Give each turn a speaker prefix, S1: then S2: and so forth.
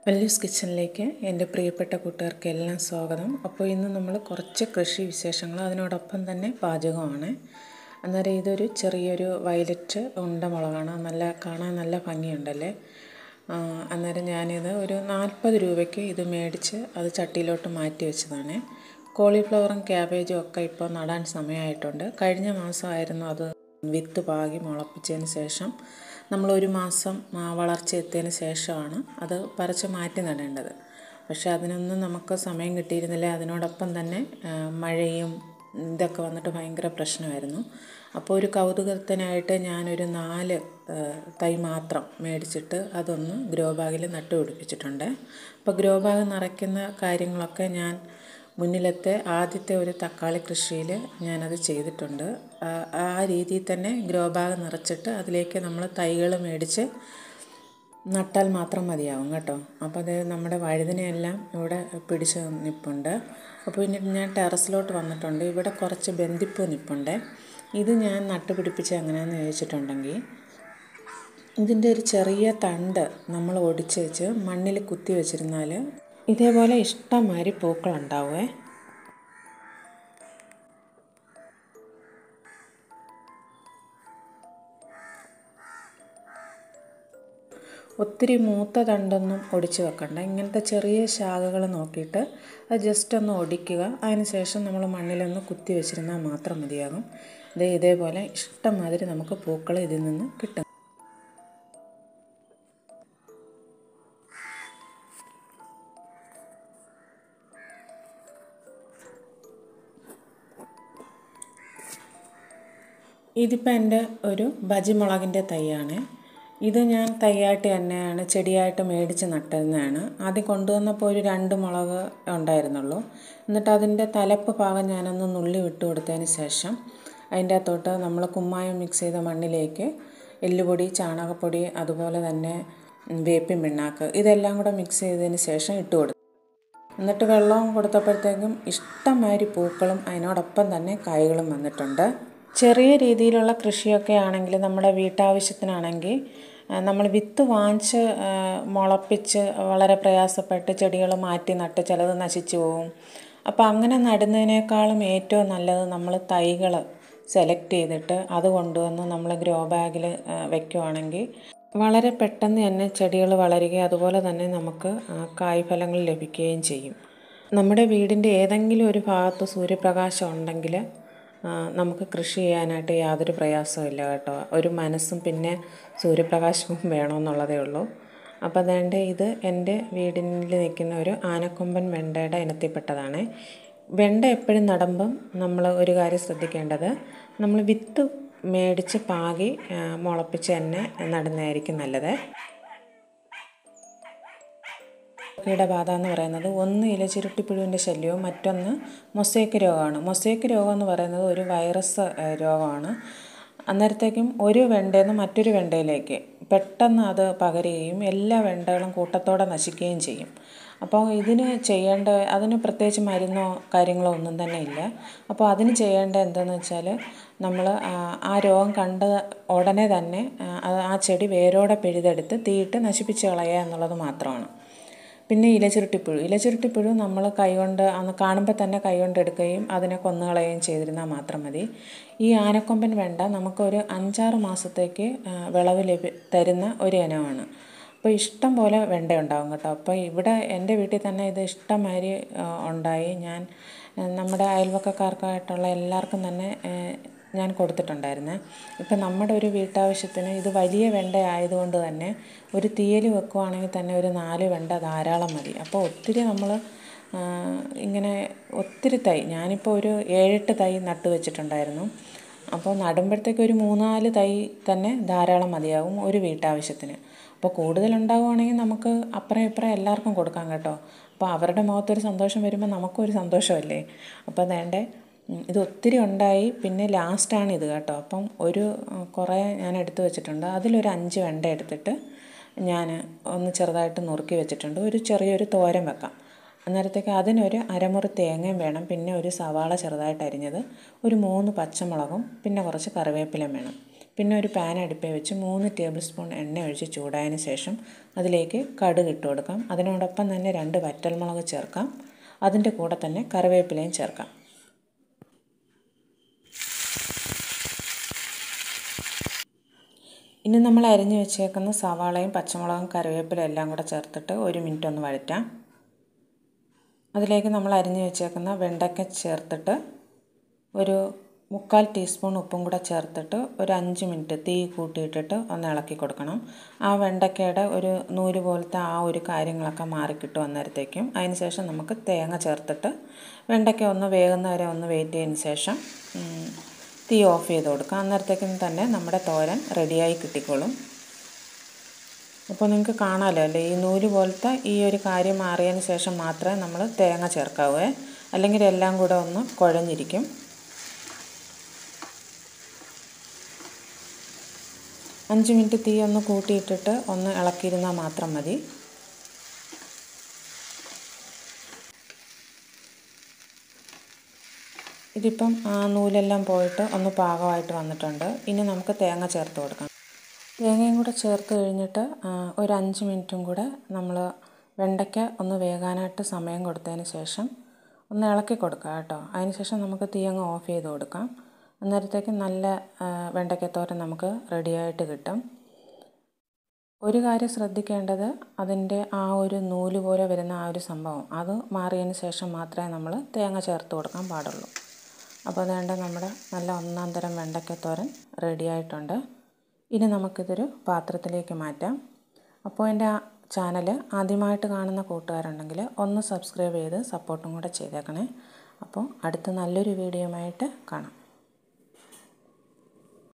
S1: വല്യൂസ് കിച്ചണിലേക്ക് എൻ്റെ പ്രിയപ്പെട്ട കൂട്ടുകാർക്ക് എല്ലാം സ്വാഗതം അപ്പോൾ ഇന്ന് നമ്മൾ കുറച്ച് കൃഷി വിശേഷങ്ങൾ അതിനോടൊപ്പം തന്നെ പാചകമാണ് അന്നേരം ഇതൊരു ചെറിയൊരു വയലറ്റ് ഉണ്ട മുളകാണ് നല്ല കാണാൻ നല്ല ഭംഗിയുണ്ടല്ലേ ആ, അന്നേരം ഞാനിത് ഒരു നാൽപ്പത് രൂപയ്ക്ക് ഇത് മേടിച്ച് അത് ചട്ടിയിലോട്ട് മാറ്റി വെച്ചതാണ് കോളിഫ്ലവറും ക്യാബേജും ഒക്കെ ഇപ്പോൾ നടാൻ സമയമായിട്ടുണ്ട് കഴിഞ്ഞ മാസമായിരുന്നു അത് വിത്ത് പാകി മുളപ്പിച്ചതിന് ശേഷം നമ്മൾ ഒരു മാസം ആ, വളർച്ച എത്തിയതിന് ശേഷമാണ് അത് പറിച്ച് മാറ്റി നടേണ്ടത് പക്ഷേ അതിനൊന്നും നമുക്ക് സമയം കിട്ടിയിരുന്നില്ല അതിനോടൊപ്പം തന്നെ ആ, മഴയും ഇതൊക്കെ വന്നിട്ട് ഭയങ്കര പ്രശ്നമായിരുന്നു അപ്പോൾ ഒരു കൗതുകത്തിനായിട്ട് ഞാനൊരു നാല് ആ, തൈ മാത്രം മേടിച്ചിട്ട് അതൊന്ന് ഗ്രോ ബാഗിൽ നട്ടുപിടിപ്പിച്ചിട്ടുണ്ട് അപ്പോൾ ഗ്രോ ബാഗ് നിറയ്ക്കുന്ന കാര്യങ്ങളൊക്കെ ഞാൻ മുന്നിലത്തെ ആദ്യത്തെ ഒരു തക്കാളി കൃഷിയിൽ ഞാനത് ചെയ്തിട്ടുണ്ട് ആ- ആ രീതിയിൽ തന്നെ ഗ്രോ ബാഗ് നിറച്ചിട്ട് അതിലേക്ക് നമ്മൾ തൈകൾ മേടിച്ച് നട്ടാൽ മാത്രം മതിയാവും കേട്ടോ അപ്പോൾ അത് നമ്മുടെ വഴുതിനെയെല്ലാം ഇവിടെ പിടിച്ച് നിൽപ്പുണ്ട് അപ്പോൾ ഇനി ഞാൻ ടെറസിലോട്ട് വന്നിട്ടുണ്ട് ഇവിടെ കുറച്ച് ബന്ദിപ്പൂ നിൽപ്പുണ്ട് ഇത് ഞാൻ നട്ടുപിടിപ്പിച്ച് എങ്ങനെയാണെന്ന് ചോദിച്ചിട്ടുണ്ടെങ്കിൽ ഇതിൻ്റെ ഒരു ചെറിയ തണ്ട് നമ്മൾ ഒടിച്ച് വെച്ച് മണ്ണിൽ കുത്തി വെച്ചിരുന്നാൽ ഇതേപോലെ ഇഷ്ടംമാതിരി പൂക്കളുണ്ടാവുമേ ഒത്തിരി മൂത്ത തണ്ടൊന്നും ഒടിച്ച് വെക്കണ്ട ഇങ്ങനത്തെ ചെറിയ ശാഖകൾ നോക്കിയിട്ട് അത് ജസ്റ്റ് ഒന്ന് ഒടിക്കുക അതിന് ശേഷം നമ്മൾ മണ്ണിലൊന്ന് കുത്തി വെച്ചിരുന്നാൽ മാത്രം മതിയാകും ഇത് ഇതേപോലെ ഇഷ്ടംമാതിരി നമുക്ക് പൂക്കൾ ഇതിൽ നിന്ന് കിട്ടും ഇതിപ്പോൾ എൻ്റെ ഒരു ബജിമുളകിൻ്റെ തൈയാണ് ഇത് ഞാൻ തൈയായിട്ട് തന്നെയാണ് ചെടിയായിട്ട് മേടിച്ച് നട്ടതാണ് ആദ്യം കൊണ്ടുവന്നപ്പോൾ ഒരു രണ്ട് മുളക് ഉണ്ടായിരുന്നുള്ളൂ എന്നിട്ട് അതിൻ്റെ തലപ്പ് ഭാഗം ഞാനൊന്ന് നുള്ളി വിട്ട് കൊടുത്തതിന് ശേഷം അതിൻ്റെ അകത്തോട്ട് നമ്മൾ കുമ്മായം മിക്സ് ചെയ്ത മണ്ണിലേക്ക് എല്ലുപൊടി ചാണകപ്പൊടി അതുപോലെ തന്നെ വേപ്പിൻ പിണ്ണാക്ക് ഇതെല്ലാം കൂടെ മിക്സ് ചെയ്തതിന് ശേഷം ഇട്ട് കൊടുത്തു എന്നിട്ട് വെള്ളവും കൊടുത്തപ്പോഴത്തേക്കും ഇഷ്ടംമാതിരി പൂക്കളും അതിനോടൊപ്പം തന്നെ കായ്കളും വന്നിട്ടുണ്ട് ചെറിയ രീതിയിലുള്ള കൃഷിയൊക്കെ ആണെങ്കിൽ നമ്മുടെ വീട്ടാവശ്യത്തിനാണെങ്കിൽ ആ, നമ്മൾ വിത്ത് വാങ്ങിച്ച് ആ, മുളപ്പിച്ച് വളരെ പ്രയാസപ്പെട്ട് ചെടികൾ മാറ്റി നട്ട് ചിലത് നശിച്ചു പോകും അപ്പോൾ അങ്ങനെ നടുന്നതിനേക്കാളും ഏറ്റവും നല്ലത് നമ്മൾ തൈകൾ സെലക്ട് ചെയ്തിട്ട് അത് കൊണ്ടുവന്ന് നമ്മൾ ഗ്രോ ബാഗിൽ വെക്കുവാണെങ്കിൽ വളരെ പെട്ടെന്ന് തന്നെ ചെടികൾ വളരുകയും അതുപോലെ തന്നെ നമുക്ക് ആ, കായ്ഫലങ്ങൾ ലഭിക്കുകയും ചെയ്യും നമ്മുടെ വീടിൻ്റെ ഏതെങ്കിലും ഒരു ഭാഗത്ത് സൂര്യപ്രകാശം ഉണ്ടെങ്കിൽ ആ, നമുക്ക് കൃഷി ചെയ്യാനായിട്ട് യാതൊരു പ്രയാസവും ഇല്ല കേട്ടോ ഒരു മനസ്സും പിന്നെ സൂര്യപ്രകാശവും വേണമെന്നുള്ളതേ ഉള്ളൂ അപ്പോൾ അതുകൊണ്ട് ഇത് എൻ്റെ വീടിൽ നിൽക്കുന്ന ഒരു ആനക്കൊമ്പൻ വെണ്ടയുടെ ഇനത്തിൽപ്പെട്ടതാണ് വെണ്ട എപ്പോഴും നടുമ്പം നമ്മൾ ഒരു കാര്യം ശ്രദ്ധിക്കേണ്ടത് നമ്മൾ വിത്ത് മേടിച്ച് പാകി ആ, മുളപ്പിച്ച് തന്നെ നടുന്നതായിരിക്കും നല്ലത് കീടബാധ എന്ന് പറയുന്നത് ഒന്ന് ഇലചുരുട്ടിപ്പുഴുവിൻ്റെ ശല്യവും മറ്റൊന്ന് മൊസൈക്ക് രോഗമാണ് മൊസൈക്ക് രോഗം എന്ന് പറയുന്നത് ഒരു വൈറസ് ഏഹ്, രോഗമാണ് അന്നേരത്തേക്കും ഒരു വെണ്ടയിൽ നിന്ന് മറ്റൊരു വെണ്ടയിലേക്ക് പെട്ടെന്ന് അത് പകരുകയും എല്ലാ വെണ്ടകളും കൂട്ടത്തോടെ നശിക്കുകയും ചെയ്യും അപ്പോൾ ഇതിന് ചെയ്യേണ്ട അതിന് പ്രത്യേകിച്ച് മരുന്നോ കാര്യങ്ങളോ ഒന്നും തന്നെ ഇല്ല അപ്പോൾ അതിന് ചെയ്യേണ്ട എന്താണെന്ന് വെച്ചാൽ നമ്മൾ ആ രോഗം കണ്ട ഉടനെ തന്നെ ആ, അത് ആ ചെടി വേരോടെ പിഴുതെടുത്ത് തീയിട്ട് നശിപ്പിച്ച് കളയുക എന്നുള്ളത് മാത്രമാണ് പിന്നെ ഇലചുരുട്ടിപ്പുഴു ഇലചുരുട്ടിപ്പുഴു നമ്മൾ കൈകൊണ്ട് അന്ന് കാണുമ്പോൾ തന്നെ കൈകൊണ്ട് എടുക്കുകയും അതിനെ കൊന്നുകളയുകയും ചെയ്തിരുന്നാൽ മാത്രം മതി ഈ ആനക്കൊമ്പൻ വെണ്ട നമുക്കൊരു അഞ്ചാറ് മാസത്തേക്ക് ആ, വിളവ് ലഭി തരുന്ന ഒരു ഇനമാണ് അപ്പോൾ ഇഷ്ടം പോലെ വെണ്ട ഉണ്ടാവും കേട്ടോ അപ്പോൾ ഇവിടെ എൻ്റെ വീട്ടിൽ തന്നെ ഇത് ഇഷ്ടംമാതിരി ആ, ഉണ്ടായി ഞാൻ ആ, നമ്മുടെ അയൽവക്കക്കാർക്കായിട്ടുള്ള എല്ലാവർക്കും തന്നെ ആ, ഞാൻ കൊടുത്തിട്ടുണ്ടായിരുന്നേ ഇപ്പം നമ്മുടെ ഒരു വീട്ടാവശ്യത്തിന് ഇത് വലിയ വെണ്ട ആയതുകൊണ്ട് തന്നെ ഒരു തീയൽ വെക്കുവാണെങ്കിൽ തന്നെ ഒരു നാല് വെണ്ട ധാരാളം മതി അപ്പോൾ ഒത്തിരി നമ്മൾ ഇങ്ങനെ ഒത്തിരി തൈ ഞാനിപ്പോൾ ഒരു ഏഴെട്ട് തൈ നട്ട് വെച്ചിട്ടുണ്ടായിരുന്നു അപ്പോൾ നടുമ്പോഴത്തേക്ക് ഒരു മൂന്നാല് തൈ തന്നെ ധാരാളം മതിയാകും ഒരു വീട്ടാവശ്യത്തിന് അപ്പോൾ കൂടുതലുണ്ടാവുകയാണെങ്കിൽ നമുക്ക് അപ്പുറം ഇപ്പുറം എല്ലാവർക്കും കൊടുക്കാം കേട്ടോ അപ്പോൾ അവരുടെ മുഖത്തൊരു സന്തോഷം വരുമ്പോൾ നമുക്കൊരു സന്തോഷമല്ലേ അപ്പോൾ വേണ്ടേ ഉം, ഇത് ഒത്തിരി ഉണ്ടായി പിന്നെ ലാസ്റ്റാണ് ഇത് കേട്ടോ അപ്പം ഒരു ഉം, കുറേ ഞാൻ എടുത്തു വെച്ചിട്ടുണ്ട് അതിലൊരു അഞ്ച് വെണ്ട എടുത്തിട്ട് ഞാൻ ഒന്ന് ചെറുതായിട്ട് നുറുക്കി വെച്ചിട്ടുണ്ട് ഒരു ചെറിയൊരു തോരൻ വെക്കാം അന്നേരത്തേക്ക് അതിനൊരു അരമുറി തേങ്ങയും വേണം പിന്നെ ഒരു സവാള ചെറുതായിട്ട് അരിഞ്ഞത് ഒരു മൂന്ന് പച്ചമുളകും പിന്നെ കുറച്ച് കറിവേപ്പിലയും വേണം പിന്നെ ഒരു പാൻ അടുപ്പേ വെച്ച് മൂന്ന് ടേബിൾ സ്പൂൺ എണ്ണ ഒഴിച്ച് ചൂടായതിന് ശേഷം അതിലേക്ക് കടുക് ഇട്ട് കൊടുക്കാം അതിനോടൊപ്പം തന്നെ രണ്ട് വറ്റൽമുളക് ചേർക്കാം അതിൻ്റെ കൂടെ തന്നെ കറിവേപ്പിലയും ചേർക്കാം ഇനി നമ്മൾ അരിഞ്ഞു വെച്ചേക്കുന്ന സവാളയും പച്ചമുളകും കറിവേപ്പിലയും എല്ലാം കൂടെ ചേർത്തിട്ട് ഒരു മിനിറ്റ് ഒന്ന് വഴറ്റാം അതിലേക്ക് നമ്മൾ അരിഞ്ഞു വെച്ചേക്കുന്ന വെണ്ടയ്ക്ക ചേർത്തിട്ട് ഒരു മുക്കാൽ ടീസ്പൂൺ ഉപ്പും കൂടെ ചേർത്തിട്ട് ഒരു അഞ്ച് മിനിറ്റ് തീ കൂട്ടിയിട്ടിട്ട് ഒന്ന് ഇളക്കി കൊടുക്കണം ആ വെണ്ടയ്ക്കയുടെ ഒരു നൂല് പോലത്തെ ആ ഒരു കാര്യങ്ങളൊക്കെ മാറിക്കിട്ടും അന്നേരത്തേക്കും അതിന് ശേഷം നമുക്ക് തേങ്ങ ചേർത്തിട്ട് വെണ്ടയ്ക്ക ഒന്ന് വേകുന്ന വരെ ഒന്ന് വെയിറ്റ് ചെയ്തതിന് ശേഷം തീ ഓഫ് ചെയ്ത് കൊടുക്കാം അന്നേരത്തേക്കും തന്നെ നമ്മുടെ തോരൻ റെഡിയായി കിട്ടിക്കോളും അപ്പോൾ നിങ്ങൾക്ക് കാണാമല്ലോ അല്ലേ ഈ നൂല് പോലത്തെ ഈ ഒരു കാര്യം മാറിയതിന് ശേഷം മാത്രമേ നമ്മൾ തേങ്ങ ചേർക്കാവൂ അല്ലെങ്കിൽ എല്ലാം കൂടെ ഒന്ന് കുഴഞ്ഞിരിക്കും അഞ്ച് മിനിറ്റ് തീ ഒന്ന് കൂട്ടിയിട്ടിട്ട് ഒന്ന് ഇളക്കിയിരുന്നാൽ മാത്രം മതി ഇതിപ്പം ആ നൂലെല്ലാം പോയിട്ട് ഒന്ന് പാകമായിട്ട് വന്നിട്ടുണ്ട് ഇനി നമുക്ക് തേങ്ങ ചേർത്ത് കൊടുക്കാം തേങ്ങയും കൂടെ ചേർത്ത് കഴിഞ്ഞിട്ട് ഒരു അഞ്ച് മിനിറ്റും കൂടെ നമ്മൾ വെണ്ടയ്ക്ക ഒന്ന് വേകാനായിട്ട് സമയം കൊടുത്തതിന് ശേഷം ഒന്ന് ഇളക്കി കൊടുക്കുക കേട്ടോ അതിന് ശേഷം നമുക്ക് തീ അങ്ങ് ഓഫ് ചെയ്ത് കൊടുക്കാം അന്നേരത്തേക്ക് നല്ല വെണ്ടയ്ക്കത്തോരൻ നമുക്ക് റെഡിയായിട്ട് കിട്ടും ഒരു കാര്യം ശ്രദ്ധിക്കേണ്ടത് അതിൻ്റെ ആ ഒരു നൂല് പോലെ വരുന്ന ആ ഒരു സംഭവം അത് മാറിയതിന് ശേഷം മാത്രമേ നമ്മൾ തേങ്ങ ചേർത്ത് കൊടുക്കാൻ പാടുള്ളൂ അപ്പോൾ അതുകൊണ്ട് നമ്മുടെ നല്ല ഒന്നാം തരം വെണ്ടയ്ക്കത്തോരൻ റെഡിയായിട്ടുണ്ട് ഇനി നമുക്കിതൊരു പാത്രത്തിലേക്ക് മാറ്റാം അപ്പോൾ എൻ്റെ ചാനൽ ആദ്യമായിട്ട് കാണുന്ന കൂട്ടുകാരുണ്ടെങ്കിൽ ഒന്ന് സബ്സ്ക്രൈബ് ചെയ്ത് സപ്പോർട്ടും കൂടെ ചെയ്തേക്കണേ അപ്പോൾ അടുത്ത നല്ലൊരു വീഡിയോയുമായിട്ട് കാണാം